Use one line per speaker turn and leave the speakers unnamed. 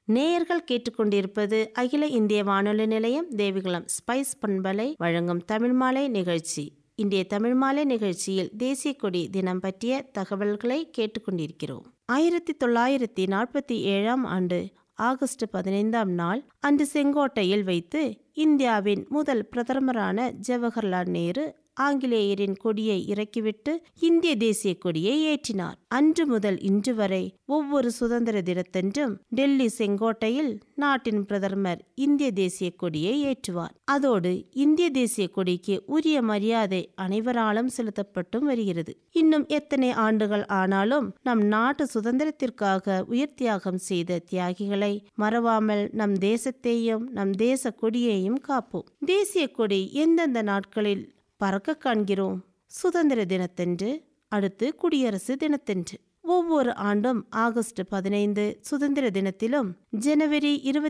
நேயர்கள் கேட்டுக்கொண்டிருப்பது அகில இந்திய வானொலி நிலையம் தேவிகுளம் ஸ்பைஸ் பண்பலை வழங்கும் தமிழ் மாலை நிகழ்ச்சி இன்றைய தமிழ் மாலை நிகழ்ச்சியில் தேசிய கொடி தினம் பற்றிய தகவல்களை கேட்டுக்கொண்டிருக்கிறோம் ஆயிரத்தி தொள்ளாயிரத்தி நாற்பத்தி ஏழாம் ஆண்டு ஆகஸ்ட் பதினைந்தாம் நாள் அன்று செங்கோட்டையில் வைத்து இந்தியாவின் முதல் பிரதமரான ஜவஹர்லால் நேரு ஆங்கிலேயரின் கொடியை இறக்கிவிட்டு இந்திய தேசிய கொடியை ஏற்றினார் அன்று முதல் இன்று வரை ஒவ்வொரு சுதந்திர தினத்தன்றும் டெல்லி செங்கோட்டையில் நாட்டின் பிரதமர் இந்திய தேசிய கொடியை ஏற்றுவார் அதோடு இந்திய தேசிய கொடிக்கு உரிய மரியாதை அனைவராலும் செலுத்தப்பட்டும் வருகிறது இன்னும் எத்தனை ஆண்டுகள் ஆனாலும் நம் நாட்டு சுதந்திரத்திற்காக உயிர் தியாகம் செய்த தியாகிகளை மறவாமல் நம் தேசத்தையும் நம் தேச கொடியையும் காப்போம் தேசிய கொடி எந்தெந்த நாட்களில் பறக்க காண்கிறோம் சுதந்திர தினத்தன்று அடுத்து குடியரசு தினத்தன்று ஒவ்வொரு ஆண்டும் ஆகஸ்ட் பதினைந்து சுதந்திர தினத்திலும் ஜனவரி இருபத்தி